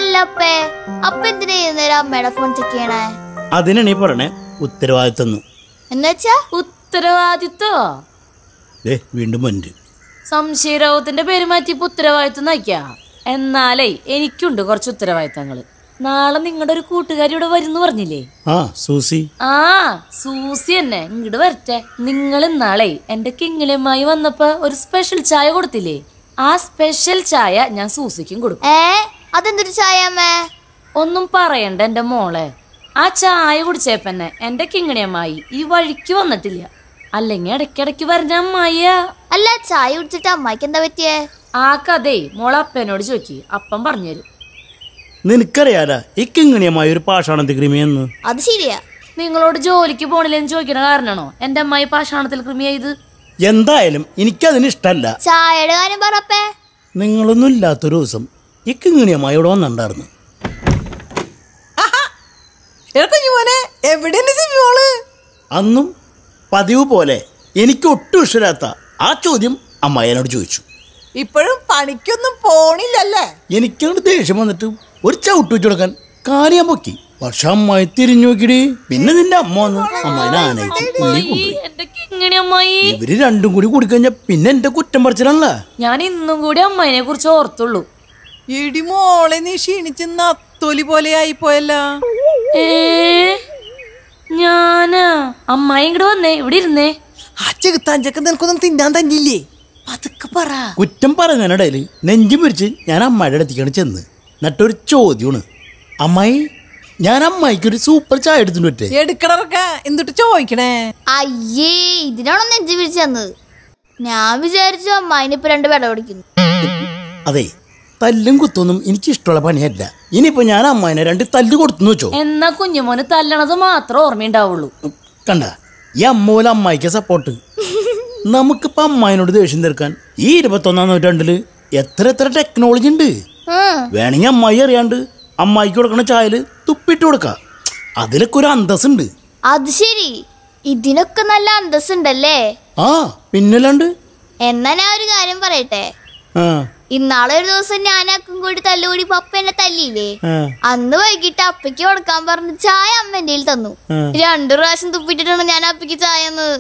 അല്ല അപ്പേ അപ്പ എന്തിനാ നേരം അമ്മയുടെ ഫോൺ ചെക്ക് ചെയ്യണേ അതിനാണ് ഈ പറയണേ ഉത്തരവാദിത്തം എന്നുവെച്ചാ ഉത്തരവാദിത്തോ ദേ വീണ്ടും വന്റ് സംശയരോഗത്തിന്റെ പേര് മാറ്റി ഇപ്പൊ ഉത്തരവാദിത്തം നയിക്കാ എന്നാലേ എനിക്കുണ്ട് കുറച്ച് ഉത്തരവാദിത്തങ്ങള് നാളെ നിങ്ങളുടെ ഒരു കൂട്ടുകാരി ഇവിടെ വരുന്നു പറഞ്ഞില്ലേ ആ സൂസി ആ സൂസി തന്നെ ഇങ്ങോട്ട് വരട്ടെ നിങ്ങൾ ഇന്നാളെ എന്റെ കിങ്ങിളിയമ്മായി വന്നപ്പോ ഒരു സ്പെഷ്യൽ ചായ കൊടുത്തില്ലേ ആ സ്പെഷ്യൽ ചായ ഞാൻ സൂസിക്കും കൊടുക്കും ഏ അതെന്തൊരു ചായ അമ്മേ ഒന്നും പറയണ്ട എന്റെ മോളെ ആ ചായ കുടിച്ചേപ്പന്നെ എന്റെ കിങ്ങിണിയമ്മായി ഈ വഴിക്ക് വന്നിട്ടില്ല അല്ലെങ്കിൽ ഇടയ്ക്കിടയ്ക്ക് വരുന്ന അമ്മായിയാ അല്ല ചായ കുടിച്ചിട്ട് അമ്മായിക്ക് എന്താ പറ്റിയേ ആ കഥേ മോളെ അപ്പനോട് ചോദിക്കി അപ്പം പറഞ്ഞുതരും നിനക്കറിയാല ഈ കിങ്ങിണിയമായ ഒരു പാഷാണത്തി ക്രിമിയെന്ന് അത് ശരിയാ നിങ്ങളോട് ജോലിക്ക് പോണില്ലെന്ന് ചോദിക്കണ കാരണമാണോ എന്റെ അമ്മായി പാഷാണത്തിൽ കൃമിയായത് എന്തായാലും എനിക്കതിന് ഇഷ്ടമല്ല ചായയുടെ കാര്യം പറപ്പേ നിങ്ങളൊന്നും ഇല്ലാത്തൊരു ദിവസം ഈ കിങ്ങിണിയമായ ഇവിടെ വന്നിട്ടുണ്ടായിരുന്നു കുഞ്ഞു മോനെ എവിടെയാണ് സിമിയോള് അന്നും പതിവ് പോലെ എനിക്ക് ഒട്ടും ഇഷ്ടമില്ലാത്ത ആ ചോദ്യം അമ്മായനോട് ചോദിച്ചു ഇപ്പോഴും പണിക്കൊന്നും പോണില്ലല്ലേ എനിക്കങ്ങോട്ട് ദേഷ്യം വന്നിട്ട് ഒരു ചവിട്ട് വെച്ച് കൊടുക്കാൻ കാര്യം പൊക്കി പക്ഷെ അമ്മായി തിരിഞ്ഞു നോക്കിടി പിന്നെ നിന്റെ അമ്മ വന്ന് അമ്മായിനെ ആനയിച്ച് ഉള്ളി കൊണ്ടുപോയി എന്റെ കിങ്ങിണി അമ്മായി ഇവര് രണ്ടും കൂടി കുടിക്കഴിഞ്ഞാ പിന്നെ എന്റെ കുറ്റം പറിച്ചിലല്ല ഞാൻ ഇന്നും കൂടി അമ്മായിനെ കുറിച്ച് ഓർത്തുള്ളൂ എടി മോളെ നീ ക്ഷീണിച്ച് നത്തോലി പോലെ ആയിപ്പോയല്ല ഏ ഞാനാ അമ്മായി ഇങ്ങോട്ട് വന്നേ ഇവിടെ ഇരുന്നേ ആ ചെകുത്താഞ്ചൊക്കെ നിനക്കൊന്നും തിന്നാൻ തന്നില്ലേ പതുക്കെ പറ കുറ്റം പറയുന്നതിനിടയിൽ നെഞ്ചും പിരിച്ച് ഞാൻ അമ്മായിയുടെ അടുത്തേക്കാണ് ചെന്ന് എന്നിട്ടൊരു ചോദ്യമാണ് അമ്മായി ഞാൻ അമ്മായിക്ക് ഒരു സൂപ്പർ ചായ എടുത്തിട്ട് പറ്റേ എടുക്കണറക്ക എന്തിട്ട് ചോദിക്കണേ അയ്യേ ഇതിനാണോ നെഞ്ചു പിടിച്ചു തന്നത് ഞാൻ വിചാരിച്ചു അമ്മായിന് ഇപ്പൊ രണ്ട് വില പിടിക്കുന്നു അതെ തല്ലും കുത്തൊന്നും എനിക്ക് ഇഷ്ടമുള്ള പണിയല്ല ഇനിയിപ്പോ ഞാൻ അമ്മായിനെ രണ്ട് തല്ല് കൊടുത്തു വെച്ചോ എന്നാ കുഞ്ഞുമോന് തല്ലണത് മാത്രം ഓർമ്മയുണ്ടാവുള്ളൂ കണ്ട ഈ അമ്മ പോലെ അമ്മായിക്ക് സപ്പോർട്ട് നമുക്കിപ്പോ അമ്മായിനോട് ദേഷ്യം തീർക്കാൻ ഈ ഇരുപത്തൊന്നാം നൂറ്റാണ്ടില് എത്ര എത്ര ടെക്നോളജി ഉണ്ട് ഉം. വേണമെങ്കിൽ അമ്മായി അറിയാണ്ട് അമ്മായിക്ക് കൊടുക്കണ ചായല് തുപ്പിട്ട് കൊടുക്കാം അതിലൊക്കെ ഒരു അന്തസ്സുണ്ട് അത് ശരി ഇതിനൊക്കെ നല്ല അന്തസ്സുണ്ടല്ലേ ആ പിന്നല്ലാണ്ട് എന്നാ ഞാൻ ഒരു കാര്യം പറയട്ടെ ആ ഇന്നാളെ ഒരു ദിവസം ഞാനക്കും കൂടി തല്ലുകൂടി പപ്പ എന്നെ തല്ലിയില്ലേ ആ അന്ന് വൈകിട്ട് അപ്പയ്ക്ക് കൊടുക്കാൻ പറഞ്ഞ് ചായ അമ്മ എന്റെ കയ്യിൽ തന്നു രണ്ടു പ്രാവശ്യം തുപ്പിട്ടിട്ടാണ് ഞാൻ അപ്പയ്ക്ക് ചായ തന്നത്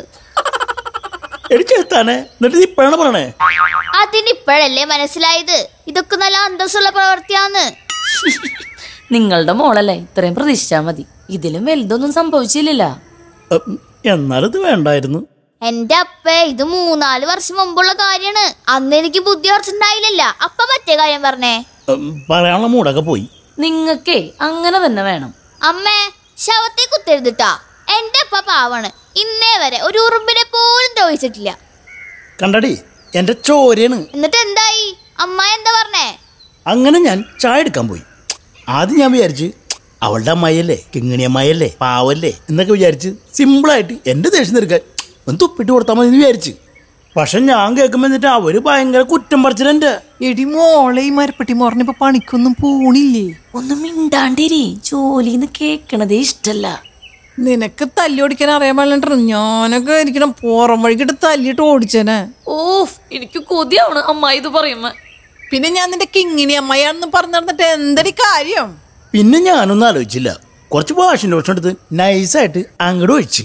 എടുത്താനെ എന്നിട്ട് നീ ഇപ്പോഴാണ് പറയണേ അതിനിപ്പോഴല്ലേ മനസ്സിലായത് ഇതൊക്കെ നല്ല അന്തസ്സുള്ള പ്രവൃത്തിയാന്ന് നിങ്ങളുടെ മോളല്ലേ ഇത്രയും പ്രതീക്ഷിച്ചാ മതി ഇതിലും വലുതൊന്നും സംഭവിച്ചില്ല ഉം, എന്നാലിത് വേണ്ടായിരുന്നു എന്റെ അപ്പ ഇത് മൂന്നാല് വർഷം മുമ്പുള്ള കാര്യാണ് അന്ന് എനിക്ക് ബുദ്ധി കുറച്ചുണ്ടായില്ലല്ല അപ്പ മറ്റേ കാര്യം പറഞ്ഞേ ഉം, പറയാനുള്ള മൂടൊക്കെ പോയി നിങ്ങക്കേ അങ്ങനെ തന്നെ വേണം അമ്മേ ശവത്തെ കുത്തരുതിട്ടാ എന്റെ അപ്പ പാവാണ് ഇന്നേ വരെ ഒരു ഉറുമ്പിനെ പോലും ദ്രോഹിച്ചിട്ടില്ല കണ്ടടി എന്റെ ചോരയാണ് എന്നിട്ട് എന്തായി അമ്മ എന്താ പറഞ്ഞേ അങ്ങനെ ഞാൻ ചായ എടുക്കാൻ പോയി ആദ്യം ഞാൻ വിചാരിച്ച് അവളുടെ അമ്മായിയല്ലേ കിങ്ങിണി അമ്മായിയല്ലേ പാവല്ലേ എന്നൊക്കെ വിചാരിച്ച് സിമ്പിളായിട്ട് എൻ്റെ ദേഷ്യം തീർക്കാൻ ഒന്ന് തുപ്പിട്ട് കൊടുത്താൽ മതി എന്ന് വിചാരിച്ച് പക്ഷെ ഞാൻ കേൾക്കുമ്പോൾ എന്നിട്ട് അവര് ഭയങ്കര കുറ്റം പറിച്ചിട്ടെൻ്റെ എടി മോളെ ഈ മരപ്പെട്ടി മോറിനിപ്പോ പണിക്കൊന്നും പോണില്ലേ ഒന്നും മിണ്ടാണ്ടിരി ജോലിന്ന് കേക്കണതേ ഇഷ്ടല്ല നിനക്ക് തല്ലി ഓടിക്കാൻ അറിയാൻ പാടില്ല ഞാനൊക്കെ ഇരിക്കണം പുറം വഴിക്കിട്ട് തല്ലിയിട്ട് ഓടിച്ചേനെ ഓഫ് എനിക്ക് കൊതിയാണ് അമ്മായി ഇത് പറയുമ്പോ പിന്നെ ഞാൻ നിന്റെ കിങ്ങിണി അമ്മയാണെന്ന് പറഞ്ഞു നടന്നിട്ട് എന്തടി കാര്യം പിന്നെ ഞാനൊന്നും ആലോചിച്ചില്ല കുറച്ച് വാഷിംഗ് ലോഷൻ എടുത്ത് നൈസായിട്ട് അങ്ങോട്ട് ഒഴിച്ച്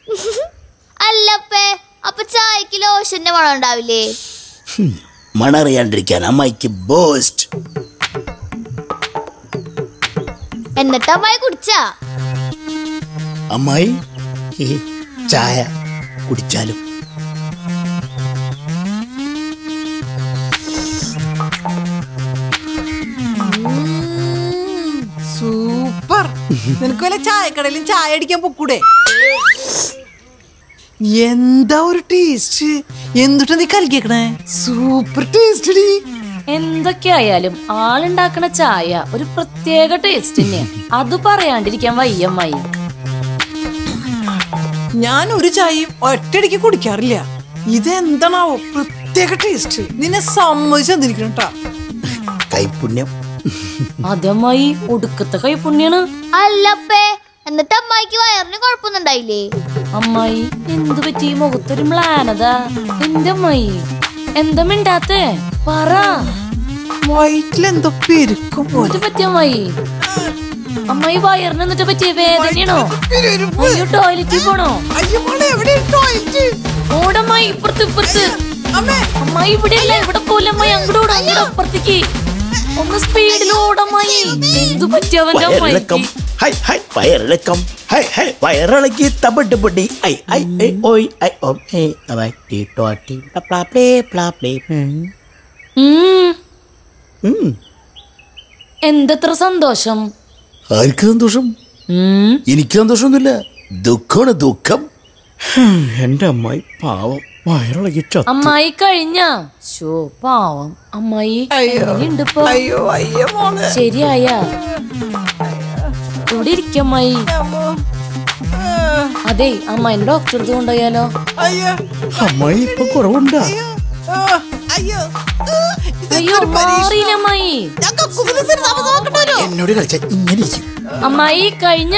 അല്ലപ്പേ അപ്പൊ ചായക്ക് ലോഷന്റെ മണം ഉണ്ടാവില്ലേ മണറിയാണ്ടിരിക്കാൻ അമ്മായിക്ക് ബോസ്റ്റ് എന്നിട്ട് അമ്മായി കുടിച്ചാ അമ്മായി ഈ ചായ കുടിച്ചാലും സൂപ്പർ നിനക്ക് വല്ല ചായക്കടയിലും ചായ അടിക്കാൻ പൊക്കൂടെ എന്താ ഒരു ടേസ്റ്റ് എന്തുട്ടാ നീ കലക്കിയേക്കണേ സൂപ്പർ ടേസ്റ്റ് ഡി എന്തൊക്കെയായാലും ആളുണ്ടാക്കണ ചായ ഒരു പ്രത്യേക ടേസ്റ്റ് തന്നെയാ അത് പറയാണ്ടിരിക്കാൻ വയ്യമ്മായി ഞാൻ ഒരു ചായയും ഒറ്റയടിക്ക് കുടിക്കാറില്ല ഇതെന്താണാവോ പ്രത്യേക ടേസ്റ്റ് നിന്നെ സമ്മതിച്ചു തന്നിരിക്കണം കേട്ടാ കൈപുണ്യം അതമ്മായി ഒടുക്കത്തെ കൈപ്പുണ്യാണ് അല്ലപ്പേ എന്നിട്ട് അമ്മായിക്ക് വയറിന് കുഴപ്പമൊന്നും ഉണ്ടായില്ലേ അമ്മായി എന്ത് പറ്റി മുഖത്തൊരു മ്ലാനതാ എന്റെ അമ്മായി എന്താ മിണ്ടാത്തേ പറ വയറ്റിലെന്തോ പെരുക്കും പോലെ എന്നിട്ട് പറ്റിയ അമ്മായി അമ്മായി വയറിന് എന്നിട്ട് പറ്റിയ വേദനയാണോ അയ്യോ ടോയ്ലറ്റിൽ പോണോ അയ്യോ മോളെ എവിടെ ടോയ്ലറ്റ് ഓടമ്മായി ഇപ്പുറത്ത് ഇപ്പുറത്ത് അമ്മേ അമ്മായി ഇവിടെ അല്ല ഇവിടെ പോലെ അമ്മായി അങ്ങോട്ട് ഓടാ അങ്ങോട്ട് അപ്പുറത്തേക്ക് ഒന്ന് സ്പീഡിൽ ഓടമ്മായി എന്തു പറ്റിയവന്റെ വയറിളക്കം അമ്മായിക്ക് ഹൈ ഹൈ വയറിളക്കം ഹൈ ഹൈ വയറിളക്കി തപ്പിട്ട് പൊട്ടി ഐ ഐ ഐ ഓയ് ഐ ഓം ഏ അവൈ ടീ ടോ ടീ പ്ലാ പ്ലാ പ്ലേ പ്ലാ പ്ലേ ഉം. ഉം. എന്തത്ര സന്തോഷം ആർക്ക് സന്തോഷം ഉം. എനിക്ക് സന്തോഷമൊന്നുമില്ല ദുഃഖമാണ് ദുഃഖം ഹും, എന്റെ അമ്മായി പാവം വയറിളക്കി ചത്തു അമ്മായി കഴിഞ്ഞ ഷോ പാവം അമ്മായി എങ്ങനെയുണ്ട് ഇപ്പൊ അയ്യോ അയ്യോ മോളെ ശരിയായ ഇവിടെ ഇരിക്കമ്മായി അമ്മോ. ആ, അതെ അമ്മായിന്റെ ഡോക്ടർ അടുത്ത് കൊണ്ടുപോയാലോ അയ്യോ അമ്മായി ഇപ്പൊ കുറവുണ്ടാ ആ, അയ്യോ ആ, ഇത് അയ്യോ ഒരു പരീക്ഷ- മാറിയില്ല അമ്മായി ഞാൻ കക്കൂസിൽ ചെന്ന് താമസമാക്കണമല്ലോ. എന്നോട് കളിച്ച ഇങ്ങനെ ഇരിക്കും അമ്മായി കഴിഞ്ഞ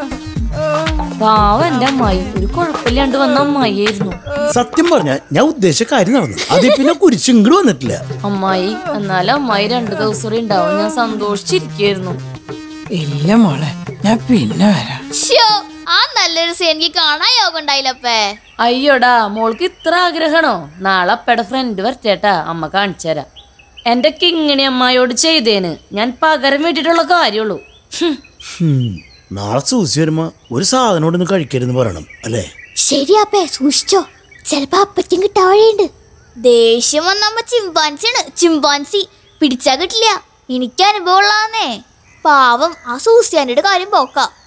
പാവം എന്റെ അമ്മായി ഒരു കുഴപ്പമില്ലാണ്ട് വന്ന അമ്മായിയായിരുന്നു സത്യം പറഞ്ഞ ഞാൻ ഉദ്ദേശിച്ച കാര്യം നടന്നു അതിൽ പിന്നെ കുരിശ് ഇങ്ങോട്ട് വന്നിട്ടില്ല അമ്മായി എന്നാലും അമ്മായി രണ്ടു ദിവസം കൂടി ഉണ്ടാവും ഞാൻ സന്തോഷിച്ചിരിക്കായിരുന്നു ഇല്ല മോളെ ഞാൻ പിന്നെ വരാം ഷോ ആ നല്ലൊരു സീൻ എനിക്ക് കാണാൻ യോഗം ഉണ്ടായില്ലപ്പേ അയ്യോടാ മോൾക്ക് ഇത്ര ആഗ്രഹമാണോ നാളെ അപ്പയുടെ ഫ്രണ്ട് വരച്ചേട്ടാ അമ്മ കാണിച്ചുതരാം എന്റെ കിങ്ങിണി അമ്മായോട് ചെയ്തേന് ഞാൻ പകരം വീട്ടിട്ടുള്ള കാര്യമുള്ളൂ ഹും. ഹും, നാളെ സൂസി വരുമ്പോ ഒരു സാധനം കൊണ്ടൊന്ന് കഴിക്കരുതെന്ന് പറയണം അല്ലേ ശരിയാപ്പേ സൂക്ഷിച്ചോ ചെലപ്പോ അപ്പറ്റും കിട്ടാൻ വഴിയുണ്ട് ദേഷ്യം വന്നമ്മ ചിമ്പാൻസിയാണ് ചിമ്പാൻസി പിടിച്ചാ കിട്ടില്ല എനിക്ക് അനുഭവം ഉള്ളതാന്നേ പാവം ആ സൂസിയാൻ്റെ കാര്യം പോക്കാം